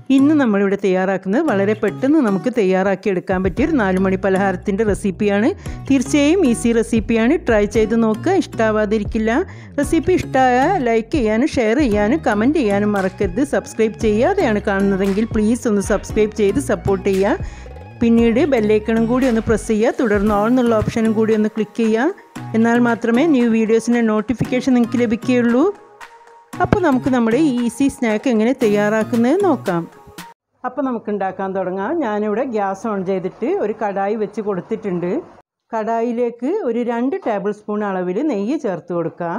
ഇന്ന് നമ്മളിവിടെ തയ്യാറാക്കുന്നത് വളരെ പെട്ടെന്ന് നമുക്ക് തയ്യാറാക്കി എടുക്കാൻ പറ്റിയ ഒരു നാലുമണി പലഹാരത്തിൻ്റെ റെസിപ്പിയാണ് തീർച്ചയായും ഈസി റെസിപ്പിയാണ് ട്രൈ ചെയ്ത് നോക്കുക ഇഷ്ടാവാതിരിക്കില്ല റെസിപ്പി ഇഷ്ടമായ ലൈക്ക് ചെയ്യാനും ഷെയർ ചെയ്യാനും കമൻറ്റ് ചെയ്യാനും മറക്കരുത് സബ്സ്ക്രൈബ് ചെയ്യാതെയാണ് കാണുന്നതെങ്കിൽ പ്ലീസ് ഒന്ന് സബ്സ്ക്രൈബ് ചെയ്ത് സപ്പോർട്ട് ചെയ്യുക പിന്നീട് ബെല്ലൈക്കണും കൂടി ഒന്ന് പ്രസ് ചെയ്യുക തുടർന്ന് ഓൾ എന്നുള്ള ഓപ്ഷനും കൂടി ഒന്ന് ക്ലിക്ക് ചെയ്യുക എന്നാൽ മാത്രമേ ന്യൂ വീഡിയോസിൻ്റെ നോട്ടിഫിക്കേഷൻ നിങ്ങൾക്ക് ലഭിക്കുകയുള്ളൂ അപ്പോൾ നമുക്ക് നമ്മുടെ ഈസി സ്നാക്ക് എങ്ങനെ തയ്യാറാക്കുന്നത് നോക്കാം അപ്പോൾ നമുക്ക് ഉണ്ടാക്കാൻ തുടങ്ങാം ഞാനിവിടെ ഗ്യാസ് ഓൺ ചെയ്തിട്ട് ഒരു കടായി വെച്ച് കൊടുത്തിട്ടുണ്ട് കടായിലേക്ക് ഒരു രണ്ട് ടേബിൾ സ്പൂൺ അളവിൽ നെയ്യ് ചേർത്ത് കൊടുക്കുക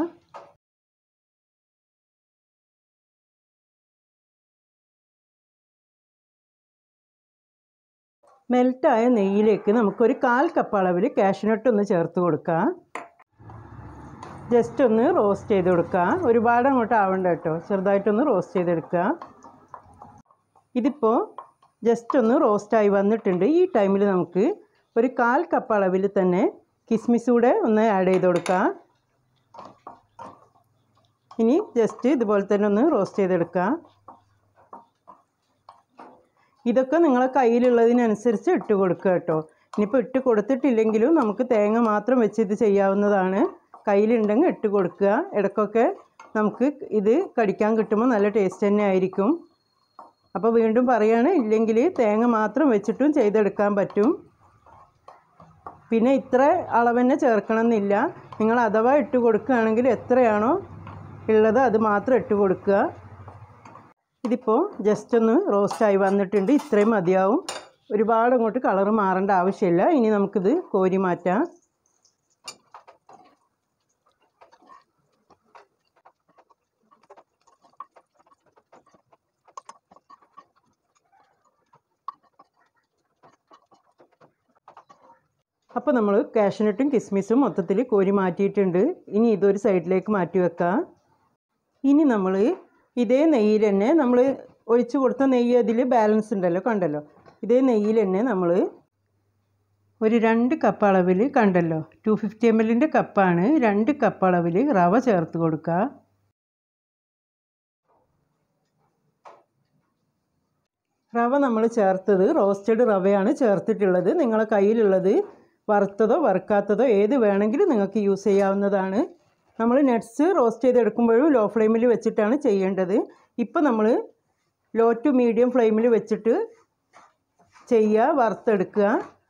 മെൽറ്റായ നെയ്യിലേക്ക് നമുക്കൊരു കാൽ കപ്പ് അളവിൽ കാഷ്നട്ട് ഒന്ന് ചേർത്ത് കൊടുക്കാം ജസ്റ്റ് ഒന്ന് റോസ്റ്റ് ചെയ്ത് കൊടുക്കുക ഒരുപാട് അങ്ങോട്ട് ആവണ്ട കേട്ടോ ചെറുതായിട്ടൊന്ന് റോസ്റ്റ് ചെയ്തെടുക്കുക ഇതിപ്പോൾ ജസ്റ്റ് ഒന്ന് റോസ്റ്റായി വന്നിട്ടുണ്ട് ഈ ടൈമിൽ നമുക്ക് ഒരു കാൽ കപ്പ് അളവിൽ തന്നെ കിസ്മിസ് കൂടെ ഒന്ന് ആഡ് ചെയ്ത് കൊടുക്കുക ഇനി ജസ്റ്റ് ഇതുപോലെ തന്നെ ഒന്ന് റോസ്റ്റ് ചെയ്തെടുക്കുക ഇതൊക്കെ നിങ്ങളെ കയ്യിലുള്ളതിനനുസരിച്ച് ഇട്ട് കൊടുക്കുക കേട്ടോ ഇനിയിപ്പോൾ ഇട്ട് കൊടുത്തിട്ടില്ലെങ്കിലും നമുക്ക് തേങ്ങ മാത്രം വെച്ച് ഇത് ചെയ്യാവുന്നതാണ് കയ്യിലുണ്ടെങ്കിൽ ഇട്ട് കൊടുക്കുക ഇടയ്ക്കൊക്കെ നമുക്ക് ഇത് കടിക്കാൻ കിട്ടുമ്പോൾ നല്ല ടേസ്റ്റ് തന്നെ ആയിരിക്കും അപ്പോൾ വീണ്ടും പറയുകയാണ് ഇല്ലെങ്കിൽ തേങ്ങ മാത്രം വെച്ചിട്ടും ചെയ്തെടുക്കാൻ പറ്റും പിന്നെ ഇത്ര അളവ് തന്നെ ചേർക്കണം എന്നില്ല നിങ്ങൾ അഥവാ ഇട്ട് കൊടുക്കുകയാണെങ്കിൽ എത്രയാണോ ഉള്ളത് അത് മാത്രം ഇട്ട് കൊടുക്കുക ഇതിപ്പോൾ ജസ്റ്റ് ഒന്ന് റോസ്റ്റായി വന്നിട്ടുണ്ട് ഇത്രയും മതിയാവും ഒരുപാട് അങ്ങോട്ട് കളർ മാറേണ്ട ആവശ്യമില്ല ഇനി നമുക്കിത് കോരി മാറ്റാം അപ്പോൾ നമ്മൾ കാഷ്നട്ടും കിസ്മിസും മൊത്തത്തിൽ കോരി മാറ്റിയിട്ടുണ്ട് ഇനി ഇതൊരു സൈഡിലേക്ക് മാറ്റി വെക്കാം ഇനി നമ്മൾ ഇതേ നെയ്യിൽ തന്നെ നമ്മൾ ഒഴിച്ചു കൊടുത്ത നെയ്യ് അതിൽ ബാലൻസ് ഉണ്ടല്ലോ കണ്ടല്ലോ ഇതേ നെയ്യിൽ തന്നെ നമ്മൾ ഒരു രണ്ട് കപ്പ് അളവിൽ കണ്ടല്ലോ ടു ഫിഫ്റ്റി എം എല്ലിൻ്റെ കപ്പാണ് രണ്ട് കപ്പ് അളവിൽ റവ ചേർത്ത് കൊടുക്കുക റവ നമ്മൾ ചേർത്തത് റോസ്റ്റഡ് റവയാണ് ചേർത്തിട്ടുള്ളത് നിങ്ങളെ കയ്യിലുള്ളത് വറുത്തതോ വറുക്കാത്തതോ ഏത് വേണമെങ്കിലും നിങ്ങൾക്ക് യൂസ് ചെയ്യാവുന്നതാണ് നമ്മൾ നട്ട്സ് റോസ്റ്റ് ചെയ്തെടുക്കുമ്പോഴും ലോ ഫ്ലെയിമിൽ വെച്ചിട്ടാണ് ചെയ്യേണ്ടത് ഇപ്പോൾ നമ്മൾ ലോ ടു മീഡിയം ഫ്ലെയിമിൽ വെച്ചിട്ട് ചെയ്യുക വറുത്തെടുക്കുക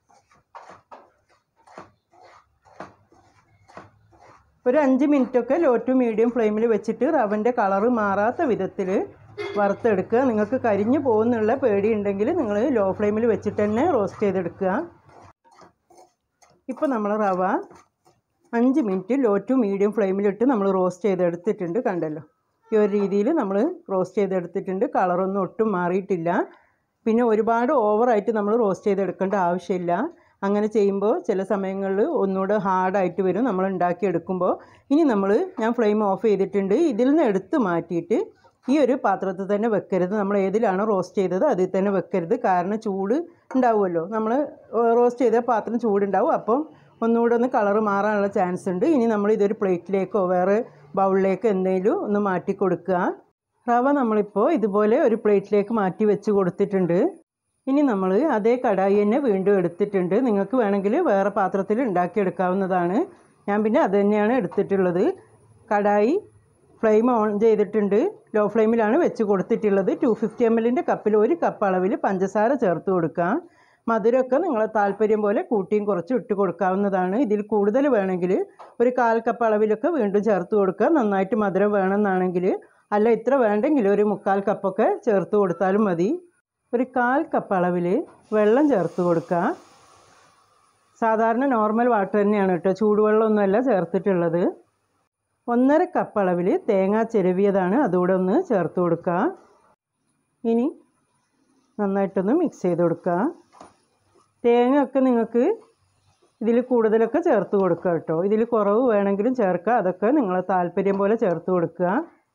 ഒരു അഞ്ച് മിനിറ്റൊക്കെ ലോ ടു മീഡിയം ഫ്ലെയിമിൽ വെച്ചിട്ട് റവൻ്റെ കളറ് മാറാത്ത വിധത്തിൽ വറുത്തെടുക്കുക നിങ്ങൾക്ക് കരിഞ്ഞു പോകുന്നുള്ള പേടിയുണ്ടെങ്കിൽ നിങ്ങൾ ലോ ഫ്ലെയിമിൽ വെച്ചിട്ട് തന്നെ റോസ്റ്റ് ചെയ്തെടുക്കുക ഇപ്പോൾ നമ്മൾ റവ അഞ്ച് മിനിറ്റ് ലോ ടു മീഡിയം ഫ്ലെയിമിലിട്ട് നമ്മൾ റോസ്റ്റ് ചെയ്തെടുത്തിട്ടുണ്ട് കണ്ടല്ലോ ഈ ഒരു രീതിയിൽ നമ്മൾ റോസ്റ്റ് ചെയ്തെടുത്തിട്ടുണ്ട് കളറൊന്നും ഒട്ടും മാറിയിട്ടില്ല പിന്നെ ഒരുപാട് ഓവറായിട്ട് നമ്മൾ റോസ്റ്റ് ചെയ്തെടുക്കേണ്ട ആവശ്യമില്ല അങ്ങനെ ചെയ്യുമ്പോൾ ചില സമയങ്ങളിൽ ഒന്നുകൂടെ ഹാർഡായിട്ട് വരും നമ്മൾ ഉണ്ടാക്കിയെടുക്കുമ്പോൾ ഇനി നമ്മൾ ഞാൻ ഫ്ലെയിം ഓഫ് ചെയ്തിട്ടുണ്ട് ഇതിൽ നിന്ന് എടുത്ത് മാറ്റിയിട്ട് ഈ ഒരു പാത്രത്തിൽ തന്നെ വെക്കരുത് നമ്മൾ ഏതിലാണോ റോസ്റ്റ് ചെയ്തത് അതിൽ തന്നെ വെക്കരുത് കാരണം ചൂട് ഉണ്ടാവുമല്ലോ നമ്മൾ റോസ്റ്റ് ചെയ്ത പാത്രം ചൂടുണ്ടാവും അപ്പം ഒന്നുകൂടെ ഒന്ന് കളറ് മാറാനുള്ള ചാൻസ് ഉണ്ട് ഇനി നമ്മൾ ഇതൊരു പ്ലേറ്റിലേക്കോ വേറെ ബൗളിലേക്കോ എന്തെങ്കിലും ഒന്ന് മാറ്റി കൊടുക്കുക റവ നമ്മളിപ്പോൾ ഇതുപോലെ ഒരു പ്ലേറ്റിലേക്ക് മാറ്റി വെച്ച് കൊടുത്തിട്ടുണ്ട് ഇനി നമ്മൾ അതേ കടായി തന്നെ വീണ്ടും എടുത്തിട്ടുണ്ട് നിങ്ങൾക്ക് വേണമെങ്കിൽ വേറെ പാത്രത്തിൽ ഉണ്ടാക്കിയെടുക്കാവുന്നതാണ് ഞാൻ പിന്നെ അത് തന്നെയാണ് എടുത്തിട്ടുള്ളത് കടായി ഫ്ലെയിം ഓൺ ചെയ്തിട്ടുണ്ട് ലോ ഫ്ലെയിമിലാണ് വെച്ച് കൊടുത്തിട്ടുള്ളത് ടു ഫിഫ്റ്റി എം എല്ലിൻ്റെ കപ്പിൽ ഒരു കപ്പ് അളവിൽ പഞ്ചസാര ചേർത്ത് കൊടുക്കാം മധുരമൊക്കെ നിങ്ങളെ താല്പര്യം പോലെ കൂട്ടിയും കുറച്ചും ഇട്ട് കൊടുക്കാവുന്നതാണ് ഇതിൽ കൂടുതൽ വേണമെങ്കിൽ ഒരു കാൽ കപ്പ് അളവിലൊക്കെ വീണ്ടും ചേർത്ത് കൊടുക്കുക നന്നായിട്ട് മധുരം വേണമെന്നാണെങ്കിൽ അല്ല ഇത്ര വേണ്ടെങ്കിൽ ഒരു മുക്കാൽ കപ്പൊക്കെ ചേർത്ത് കൊടുത്താലും മതി ഒരു കാൽ കപ്പ് അളവിൽ വെള്ളം ചേർത്ത് കൊടുക്കുക സാധാരണ നോർമൽ വാട്ടർ തന്നെയാണ് കേട്ടോ ചൂടുവെള്ളമൊന്നുമല്ല ചേർത്തിട്ടുള്ളത് ഒന്നര കപ്പ് അളവിൽ തേങ്ങ ചിരവിയതാണ് അതുകൂടെ ഒന്ന് ചേർത്ത് കൊടുക്കുക ഇനി നന്നായിട്ടൊന്ന് മിക്സ് ചെയ്ത് കൊടുക്കുക തേങ്ങ ഒക്കെ നിങ്ങൾക്ക് ഇതിൽ കൂടുതലൊക്കെ ചേർത്ത് കൊടുക്കുക കേട്ടോ ഇതിൽ കുറവ് വേണമെങ്കിലും ചേർക്കുക അതൊക്കെ നിങ്ങളെ താല്പര്യം പോലെ ചേർത്ത് കൊടുക്കുക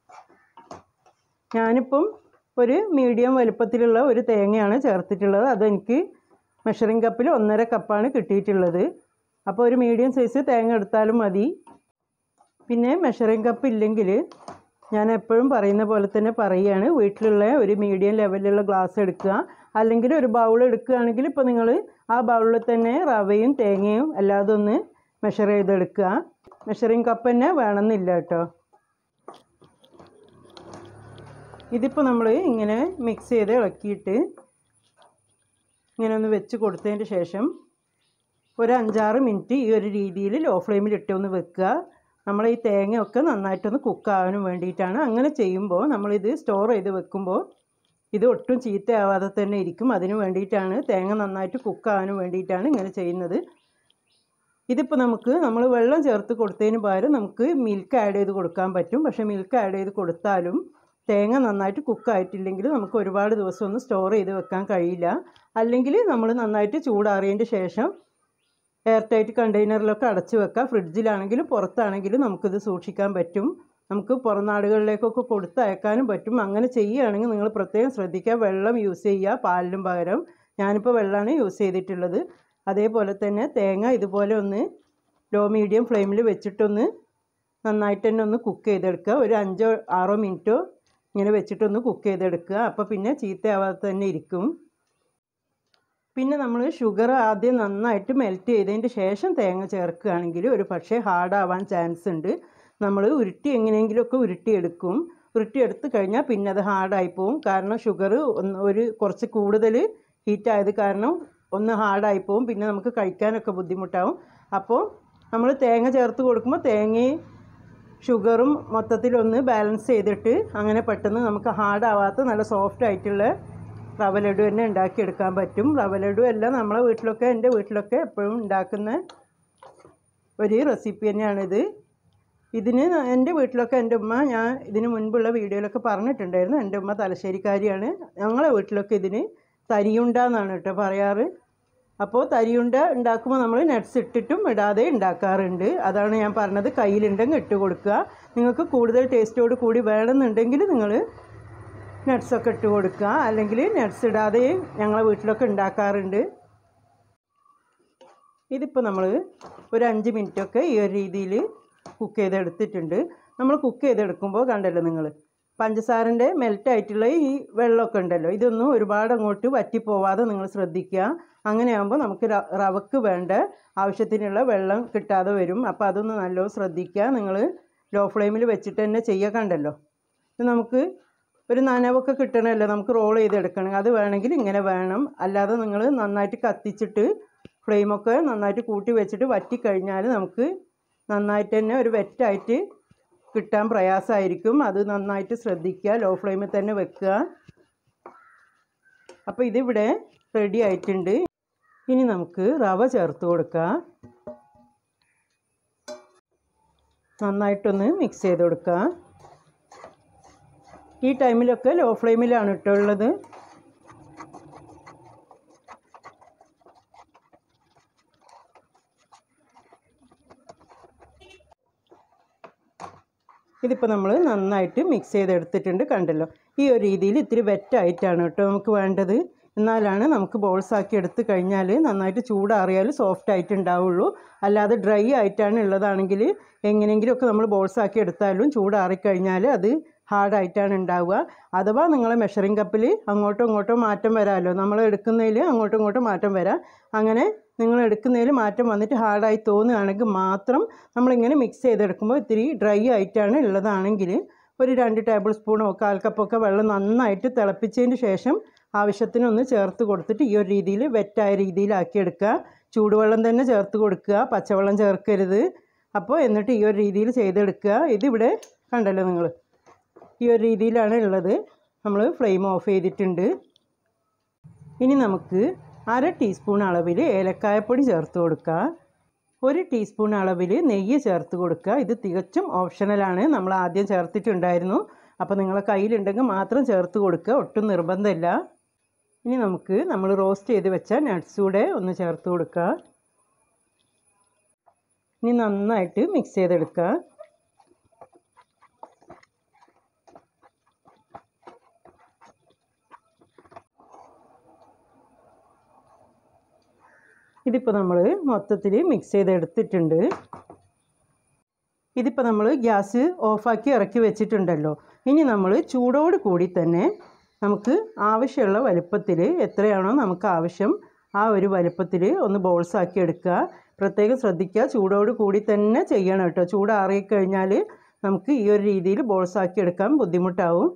ഞാനിപ്പം ഒരു മീഡിയം വലുപ്പത്തിലുള്ള ഒരു തേങ്ങയാണ് ചേർത്തിട്ടുള്ളത് അതെനിക്ക് മെഷറിംഗ് കപ്പിൽ ഒന്നര കപ്പാണ് കിട്ടിയിട്ടുള്ളത് അപ്പോൾ ഒരു മീഡിയം സൈസ് തേങ്ങ എടുത്താലും മതി പിന്നെ മെഷറിംഗ് കപ്പ് ഇല്ലെങ്കിൽ ഞാൻ എപ്പോഴും പറയുന്ന പോലെ തന്നെ പറയുകയാണ് വീട്ടിലുള്ള ഒരു മീഡിയം ലെവലിലുള്ള ഗ്ലാസ് എടുക്കുക അല്ലെങ്കിൽ ഒരു ബൗൾ എടുക്കുകയാണെങ്കിൽ ഇപ്പോൾ നിങ്ങൾ ആ ബൗളിൽ തന്നെ റവയും തേങ്ങയും അല്ലാതെ ഒന്ന് മെഷർ ചെയ്തെടുക്കുക മെഷറിങ് കപ്പ് തന്നെ വേണമെന്നില്ല കേട്ടോ ഇതിപ്പോൾ നമ്മൾ ഇങ്ങനെ മിക്സ് ചെയ്ത് ഇളക്കിയിട്ട് ഇങ്ങനെ ഒന്ന് വെച്ച് കൊടുത്തതിന് ശേഷം ഒരു അഞ്ചാറ് മിനിറ്റ് ഈ ഒരു രീതിയിൽ ലോ ഫ്ലെയിമിൽ ഇട്ട് ഒന്ന് വെക്കുക നമ്മൾ ഈ തേങ്ങയൊക്കെ നന്നായിട്ടൊന്ന് കുക്കാവാനും വേണ്ടിയിട്ടാണ് അങ്ങനെ ചെയ്യുമ്പോൾ നമ്മളിത് സ്റ്റോർ ചെയ്ത് വെക്കുമ്പോൾ ഇത് ഒട്ടും ചീത്തയാവാതെ തന്നെ ഇരിക്കും അതിന് വേണ്ടിയിട്ടാണ് തേങ്ങ നന്നായിട്ട് കുക്കാവാനും വേണ്ടിയിട്ടാണ് ഇങ്ങനെ ചെയ്യുന്നത് ഇതിപ്പോൾ നമുക്ക് നമ്മൾ വെള്ളം ചേർത്ത് കൊടുത്തതിന് പകരം നമുക്ക് മിൽക്ക് ആഡ് ചെയ്ത് കൊടുക്കാൻ പറ്റും പക്ഷേ മിൽക്ക് ആഡ് ചെയ്ത് കൊടുത്താലും തേങ്ങ നന്നായിട്ട് കുക്കായിട്ടില്ലെങ്കിൽ നമുക്ക് ഒരുപാട് ദിവസം ഒന്നും സ്റ്റോർ ചെയ്ത് വെക്കാൻ കഴിയില്ല അല്ലെങ്കിൽ നമ്മൾ നന്നായിട്ട് ചൂടാറിയതിൻ്റെ ശേഷം എയർ ടൈറ്റ് കണ്ടെയ്നറിലൊക്കെ അടച്ച് വെക്കാം ഫ്രിഡ്ജിലാണെങ്കിലും പുറത്താണെങ്കിലും നമുക്കിത് സൂക്ഷിക്കാൻ പറ്റും നമുക്ക് പുറം നാടുകളിലേക്കൊക്കെ കൊടുത്തയക്കാനും പറ്റും അങ്ങനെ ചെയ്യുകയാണെങ്കിൽ നിങ്ങൾ പ്രത്യേകം ശ്രദ്ധിക്കുക വെള്ളം യൂസ് ചെയ്യുക പാലിനും പകരം ഞാനിപ്പോൾ വെള്ളമാണ് യൂസ് ചെയ്തിട്ടുള്ളത് അതേപോലെ തന്നെ തേങ്ങ ഇതുപോലെ ഒന്ന് ലോ മീഡിയം ഫ്ലെയിമിൽ വെച്ചിട്ടൊന്ന് നന്നായിട്ട് തന്നെ ഒന്ന് കുക്ക് ചെയ്തെടുക്കുക ഒരു അഞ്ചോ ആറോ മിനിറ്റോ ഇങ്ങനെ വെച്ചിട്ടൊന്ന് കുക്ക് ചെയ്തെടുക്കുക അപ്പോൾ പിന്നെ ചീത്തയാവാതെ തന്നെ ഇരിക്കും പിന്നെ നമ്മൾ ഷുഗർ ആദ്യം നന്നായിട്ട് മെൽറ്റ് ചെയ്തതിൻ്റെ ശേഷം തേങ്ങ ചേർക്കുകയാണെങ്കിൽ ഒരു പക്ഷേ ഹാർഡാവാൻ ചാൻസ് ഉണ്ട് നമ്മൾ ഉരുട്ടി എങ്ങനെയെങ്കിലുമൊക്കെ ഉരുട്ടിയെടുക്കും ഉരുട്ടിയെടുത്ത് കഴിഞ്ഞാൽ പിന്നെ അത് ഹാർഡായി പോവും കാരണം ഷുഗർ ഒന്ന് ഒരു കുറച്ച് കൂടുതൽ ഹീറ്റായത് കാരണം ഒന്ന് ഹാർഡായി പോവും പിന്നെ നമുക്ക് കഴിക്കാനൊക്കെ ബുദ്ധിമുട്ടാവും അപ്പോൾ നമ്മൾ തേങ്ങ ചേർത്ത് കൊടുക്കുമ്പോൾ തേങ്ങയും ഷുഗറും മൊത്തത്തിലൊന്ന് ബാലൻസ് ചെയ്തിട്ട് അങ്ങനെ പെട്ടെന്ന് നമുക്ക് ഹാർഡാവാത്ത നല്ല സോഫ്റ്റ് ആയിട്ടുള്ള റവ ലഡു തന്നെ ഉണ്ടാക്കിയെടുക്കാൻ പറ്റും റവ ലഡു എല്ലാം നമ്മളെ വീട്ടിലൊക്കെ എൻ്റെ വീട്ടിലൊക്കെ എപ്പോഴും ഉണ്ടാക്കുന്ന ഒരു റെസിപ്പി തന്നെയാണിത് ഇതിന് ന- എൻ്റെ വീട്ടിലൊക്കെ എൻ്റെ ഉമ്മ ഞാൻ ഇതിന് മുൻപുള്ള വീഡിയോയിലൊക്കെ പറഞ്ഞിട്ടുണ്ടായിരുന്നു എൻ്റെ ഉമ്മ തലശ്ശേരിക്കാരിയാണ് ഞങ്ങളെ വീട്ടിലൊക്കെ ഇതിന് തരിയുണ്ട എന്നാണ് കേട്ടോ പറയാറ് അപ്പോൾ തരിയുണ്ട ഉണ്ടാക്കുമ്പോൾ നമ്മൾ നട്ട്സ് ഇട്ടിട്ടും ഇടാതെ ഉണ്ടാക്കാറുണ്ട് അതാണ് ഞാൻ പറഞ്ഞത് കയ്യിലുണ്ടെങ്കിൽ ഇട്ട് കൊടുക്കുക നിങ്ങൾക്ക് കൂടുതൽ ടേസ്റ്റോട് കൂടി വേണമെന്നുണ്ടെങ്കിൽ നിങ്ങൾ നട്ട്സൊക്കെ ഇട്ട് കൊടുക്കുക അല്ലെങ്കിൽ നട്ട്സ് ഇടാതെ ഞങ്ങളെ വീട്ടിലൊക്കെ ഉണ്ടാക്കാറുണ്ട് ഇതിപ്പോൾ നമ്മൾ ഒരു അഞ്ച് മിനിറ്റൊക്കെ ഈ ഒരു രീതിയിൽ കുക്ക് ചെയ്തെടുത്തിട്ടുണ്ട് നമ്മൾ കുക്ക് ചെയ്തെടുക്കുമ്പോൾ കണ്ടല്ലോ നിങ്ങൾ പഞ്ചസാരൻ്റെ മെൽറ്റായിട്ടുള്ള ഈ വെള്ളമൊക്കെ ഉണ്ടല്ലോ ഇതൊന്നും ഒരുപാട് അങ്ങോട്ട് വറ്റിപ്പോവാതെ നിങ്ങൾ ശ്രദ്ധിക്കുക അങ്ങനെയാകുമ്പോൾ നമുക്ക് ര- റവക്ക് വേണ്ട ആവശ്യത്തിനുള്ള വെള്ളം കിട്ടാതെ വരും അപ്പോൾ അതൊന്ന് നല്ലോണം ശ്രദ്ധിക്കുക നിങ്ങൾ ലോ ഫ്ലെയിമിൽ വെച്ചിട്ട് തന്നെ ചെയ്യുക കണ്ടല്ലോ ഇത് നമുക്ക് ഒരു നനവൊക്കെ കിട്ടണമല്ലോ നമുക്ക് റോൾ ചെയ്തെടുക്കണം അത് വേണമെങ്കിൽ ഇങ്ങനെ വേണം അല്ലാതെ നിങ്ങൾ നന്നായിട്ട് കത്തിച്ചിട്ട് ഫ്ലെയിമൊക്കെ നന്നായിട്ട് കൂട്ടി വെച്ചിട്ട് വറ്റിക്കഴിഞ്ഞാൽ നമുക്ക് നന്നായിട്ട് തന്നെ ഒരു വെറ്റായിട്ട് കിട്ടാൻ പ്രയാസമായിരിക്കും അത് നന്നായിട്ട് ശ്രദ്ധിക്കുക ലോ ഫ്ലെയിമിൽ തന്നെ വെക്കുക അപ്പോൾ ഇതിവിടെ റെഡി ആയിട്ടുണ്ട് ഇനി നമുക്ക് റവ ചേർത്ത് കൊടുക്കുക നന്നായിട്ടൊന്ന് മിക്സ് ചെയ്ത് കൊടുക്കുക ഈ ടൈമിലൊക്കെ ലോ ഫ്ലെയിമിലാണ് ഇട്ടുള്ളത് ഇതിപ്പോൾ നമ്മൾ നന്നായിട്ട് മിക്സ് ചെയ്തെടുത്തിട്ടുണ്ട് കണ്ടല്ലോ ഈ ഒരു രീതിയിൽ ഇത്തിരി വെറ്റായിട്ടാണ് കേട്ടോ നമുക്ക് വേണ്ടത് എന്നാലാണ് നമുക്ക് ബോൾസ് ആക്കി എടുത്ത് കഴിഞ്ഞാൽ നന്നായിട്ട് ചൂടാറിയാൽ സോഫ്റ്റ് ആയിട്ട് ഉണ്ടാവുള്ളൂ അല്ലാതെ ഡ്രൈ ആയിട്ടാണ് ഉള്ളതാണെങ്കിൽ എങ്ങനെയെങ്കിലുമൊക്കെ നമ്മൾ ബോൾസ് ആക്കി എടുത്താലും ചൂടാറിക്കഴിഞ്ഞാൽ അത് ഹാർഡായിട്ടാണ് ഉണ്ടാവുക അഥവാ നിങ്ങളെ മെഷറിംഗ് കപ്പിൽ അങ്ങോട്ടോ ഇങ്ങോട്ടോ മാറ്റം വരാമല്ലോ നമ്മൾ എടുക്കുന്നതിൽ അങ്ങോട്ടും ഇങ്ങോട്ടും മാറ്റം വരാം അങ്ങനെ നിങ്ങൾ എടുക്കുന്നതിൽ മാറ്റം വന്നിട്ട് ഹാർഡായി തോന്നുകയാണെങ്കിൽ മാത്രം നമ്മളിങ്ങനെ മിക്സ് ചെയ്തെടുക്കുമ്പോൾ ഇത്തിരി ഡ്രൈ ആയിട്ടാണ് ഉള്ളതാണെങ്കിൽ ഒരു രണ്ട് ടേബിൾ സ്പൂണോ കാൽ കപ്പൊക്കെ വെള്ളം നന്നായിട്ട് തിളപ്പിച്ചതിന് ശേഷം ആവശ്യത്തിനൊന്ന് ചേർത്ത് കൊടുത്തിട്ട് ഈ ഒരു രീതിയിൽ വെറ്റായ രീതിയിലാക്കി എടുക്കുക ചൂടുവെള്ളം തന്നെ ചേർത്ത് കൊടുക്കുക പച്ചവെള്ളം ചേർക്കരുത് അപ്പോൾ എന്നിട്ട് ഈ ഒരു രീതിയിൽ ചെയ്തെടുക്കുക ഇതിവിടെ കണ്ടല്ലോ നിങ്ങൾ ഈ ഒരു രീതിയിലാണ് ഉള്ളത് നമ്മൾ ഫ്ലെയിം ഓഫ് ചെയ്തിട്ടുണ്ട് ഇനി നമുക്ക് അര ടീസ്പൂൺ അളവിൽ ഏലക്കായപ്പൊടി ചേർത്ത് കൊടുക്കുക ഒരു ടീസ്പൂൺ അളവിൽ നെയ്യ് ചേർത്ത് കൊടുക്കുക ഇത് തികച്ചും ഓപ്ഷണലാണ് നമ്മൾ ആദ്യം ചേർത്തിട്ടുണ്ടായിരുന്നു അപ്പോൾ നിങ്ങളെ കയ്യിലുണ്ടെങ്കിൽ മാത്രം ചേർത്ത് കൊടുക്കുക ഒട്ടും നിർബന്ധമില്ല ഇനി നമുക്ക് നമ്മൾ റോസ്റ്റ് ചെയ്ത് വെച്ച നട്ട്സ് കൂടെ ഒന്ന് ചേർത്ത് കൊടുക്കുക ഇനി നന്നായിട്ട് മിക്സ് ചെയ്തെടുക്കുക ഇതിപ്പോൾ നമ്മൾ മൊത്തത്തിൽ മിക്സ് ചെയ്തെടുത്തിട്ടുണ്ട് ഇതിപ്പോൾ നമ്മൾ ഗ്യാസ് ഓഫാക്കി ഇറക്കി വെച്ചിട്ടുണ്ടല്ലോ ഇനി നമ്മൾ ചൂടോട് കൂടി തന്നെ നമുക്ക് ആവശ്യമുള്ള വലുപ്പത്തിൽ എത്രയാണോ നമുക്ക് ആവശ്യം ആ ഒരു വലുപ്പത്തിൽ ഒന്ന് ബോൾസ് ആക്കി എടുക്കുക പ്രത്യേകം ശ്രദ്ധിക്കുക ചൂടോട് കൂടി തന്നെ ചെയ്യണം കേട്ടോ ചൂടാറിക്കഴിഞ്ഞാൽ നമുക്ക് ഈ ഒരു രീതിയിൽ ബോൾസ് ആക്കി എടുക്കാൻ ബുദ്ധിമുട്ടാവും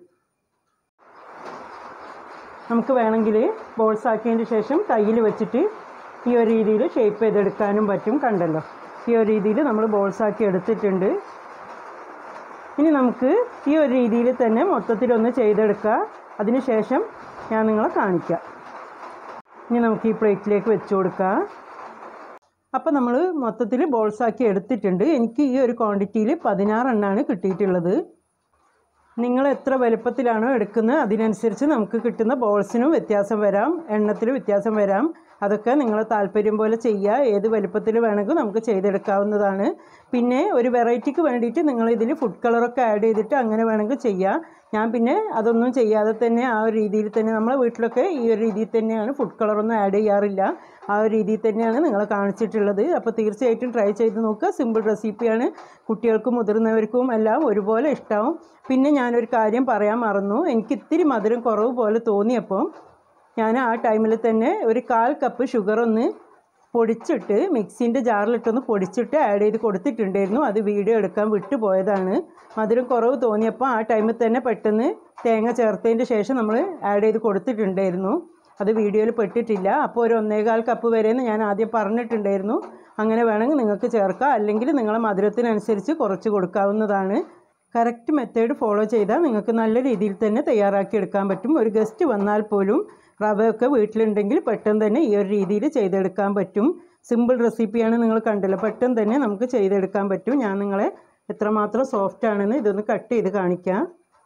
നമുക്ക് വേണമെങ്കിൽ ബോൾസ് ആക്കിയതിന് ശേഷം കയ്യിൽ വെച്ചിട്ട് ഈ ഒരു രീതിയിൽ ഷേപ്പ് ചെയ്തെടുക്കാനും പറ്റും കണ്ടല്ലോ ഈ ഒരു രീതിയിൽ നമ്മൾ ബോൾസ് ആക്കി എടുത്തിട്ടുണ്ട് ഇനി നമുക്ക് ഈ ഒരു രീതിയിൽ തന്നെ മൊത്തത്തിലൊന്ന് ചെയ്തെടുക്കുക അതിന് ശേഷം ഞാൻ നിങ്ങളെ കാണിക്കാം ഇനി നമുക്ക് ഈ പ്ലേറ്റിലേക്ക് വെച്ച് കൊടുക്കാം അപ്പോൾ നമ്മൾ മൊത്തത്തിൽ ബോൾസ് ആക്കി എടുത്തിട്ടുണ്ട് എനിക്ക് ഈ ഒരു ക്വാണ്ടിറ്റിയിൽ പതിനാറെണ്ണമാണ് കിട്ടിയിട്ടുള്ളത് നിങ്ങൾ എത്ര വലുപ്പത്തിലാണോ എടുക്കുന്നത് അതിനനുസരിച്ച് നമുക്ക് കിട്ടുന്ന ബോൾസിനും വ്യത്യാസം വരാം എണ്ണത്തിൽ വ്യത്യാസം വരാം അതൊക്കെ നിങ്ങളെ താല്പര്യം പോലെ ചെയ്യുക ഏത് വലുപ്പത്തിൽ വേണമെങ്കിൽ നമുക്ക് ചെയ്തെടുക്കാവുന്നതാണ് പിന്നെ ഒരു വെറൈറ്റിക്ക് വേണ്ടിയിട്ട് നിങ്ങൾ ഇതിൽ ഫുഡ് കളറൊക്കെ ആഡ് ചെയ്തിട്ട് അങ്ങനെ വേണമെങ്കിൽ ചെയ്യാം ഞാൻ പിന്നെ അതൊന്നും ചെയ്യാതെ തന്നെ ആ ഒരു രീതിയിൽ തന്നെ നമ്മളെ വീട്ടിലൊക്കെ ഈ ഒരു രീതിയിൽ തന്നെയാണ് ഫുഡ് കളറൊന്നും ആഡ് ചെയ്യാറില്ല ആ ഒരു രീതിയിൽ തന്നെയാണ് നിങ്ങളെ കാണിച്ചിട്ടുള്ളത് അപ്പോൾ തീർച്ചയായിട്ടും ട്രൈ ചെയ്ത് നോക്കുക സിമ്പിൾ റെസിപ്പിയാണ് കുട്ടികൾക്കും മുതിർന്നവർക്കും എല്ലാം ഒരുപോലെ ഇഷ്ടമാവും പിന്നെ ഞാനൊരു കാര്യം പറയാൻ മറന്നു എനിക്ക് ഇത്തിരി മധുരം കുറവ് പോലെ തോന്നിയപ്പോൾ ഞാൻ ആ ടൈമിൽ തന്നെ ഒരു കാൽ കപ്പ് ഷുഗർ ഒന്ന് പൊടിച്ചിട്ട് മിക്സിൻ്റെ ജാറിലിട്ടൊന്ന് പൊടിച്ചിട്ട് ആഡ് ചെയ്ത് കൊടുത്തിട്ടുണ്ടായിരുന്നു അത് വീഡിയോ എടുക്കാൻ വിട്ടുപോയതാണ് മധുരം കുറവ് തോന്നിയപ്പോൾ ആ ടൈമിൽ തന്നെ പെട്ടെന്ന് തേങ്ങ ചേർത്തതിൻ്റെ ശേഷം നമ്മൾ ആഡ് ചെയ്ത് കൊടുത്തിട്ടുണ്ടായിരുന്നു അത് വീഡിയോയിൽ പെട്ടിട്ടില്ല അപ്പോൾ ഒരു ഒന്നേകാൽ കപ്പ് വരെയെന്ന് ഞാൻ ആദ്യം പറഞ്ഞിട്ടുണ്ടായിരുന്നു അങ്ങനെ വേണമെങ്കിൽ നിങ്ങൾക്ക് ചേർക്കാം അല്ലെങ്കിൽ നിങ്ങളെ മധുരത്തിനനുസരിച്ച് കുറച്ച് കൊടുക്കാവുന്നതാണ് കറക്റ്റ് മെത്തേഡ് ഫോളോ ചെയ്താൽ നിങ്ങൾക്ക് നല്ല രീതിയിൽ തന്നെ തയ്യാറാക്കി എടുക്കാൻ പറ്റും ഒരു ഗസ്റ്റ് വന്നാൽ പോലും റവയൊക്കെ വീട്ടിലുണ്ടെങ്കിൽ പെട്ടെന്ന് തന്നെ ഈ ഒരു രീതിയിൽ ചെയ്തെടുക്കാൻ പറ്റും സിമ്പിൾ റെസിപ്പിയാണ് നിങ്ങൾ കണ്ടല്ലോ പെട്ടെന്ന് തന്നെ നമുക്ക് ചെയ്തെടുക്കാൻ പറ്റും ഞാൻ നിങ്ങളെ എത്രമാത്രം സോഫ്റ്റ് ആണെന്ന് ഇതൊന്ന് കട്ട് ചെയ്ത് കാണിക്കാം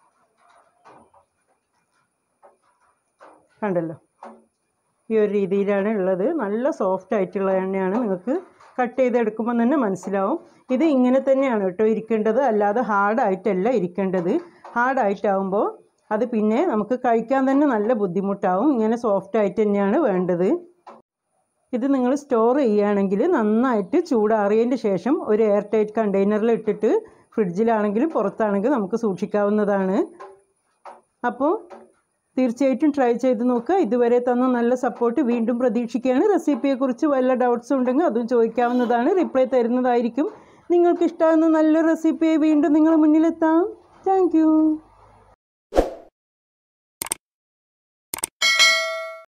കണ്ടല്ലോ ഈ ഒരു രീതിയിലാണ് ഉള്ളത് നല്ല സോഫ്റ്റ് ആയിട്ടുള്ള എണ്ണയാണ് നിങ്ങൾക്ക് കട്ട് ചെയ്തെടുക്കുമ്പോൾ തന്നെ മനസ്സിലാവും ഇത് ഇങ്ങനെ തന്നെയാണ് കേട്ടോ ഇരിക്കേണ്ടത് അല്ലാതെ ഹാർഡായിട്ടല്ല ഇരിക്കേണ്ടത് ഹാർഡായിട്ടാവുമ്പോൾ അത് പിന്നെ നമുക്ക് കഴിക്കാൻ തന്നെ നല്ല ബുദ്ധിമുട്ടാവും ഇങ്ങനെ സോഫ്റ്റ് ആയിട്ട് തന്നെയാണ് വേണ്ടത് ഇത് നിങ്ങൾ സ്റ്റോർ ചെയ്യുകയാണെങ്കിൽ നന്നായിട്ട് ചൂടാറിയതിൻ്റെ ശേഷം ഒരു എയർ ടൈറ്റ് കണ്ടെയ്നറിൽ ഇട്ടിട്ട് ഫ്രിഡ്ജിലാണെങ്കിലും പുറത്താണെങ്കിലും നമുക്ക് സൂക്ഷിക്കാവുന്നതാണ് അപ്പോൾ തീർച്ചയായിട്ടും ട്രൈ ചെയ്ത് നോക്കുക ഇതുവരെ തന്ന നല്ല സപ്പോർട്ട് വീണ്ടും പ്രതീക്ഷിക്കുകയാണ് റെസിപ്പിയെക്കുറിച്ച് വല്ല ഡൗട്ട്സ് ഉണ്ടെങ്കിൽ അതും ചോദിക്കാവുന്നതാണ് റിപ്ലൈ തരുന്നതായിരിക്കും നിങ്ങൾക്ക് ഇഷ്ടമാകുന്ന നല്ല റെസിപ്പിയായി വീണ്ടും നിങ്ങൾ മുന്നിലെത്താം താങ്ക്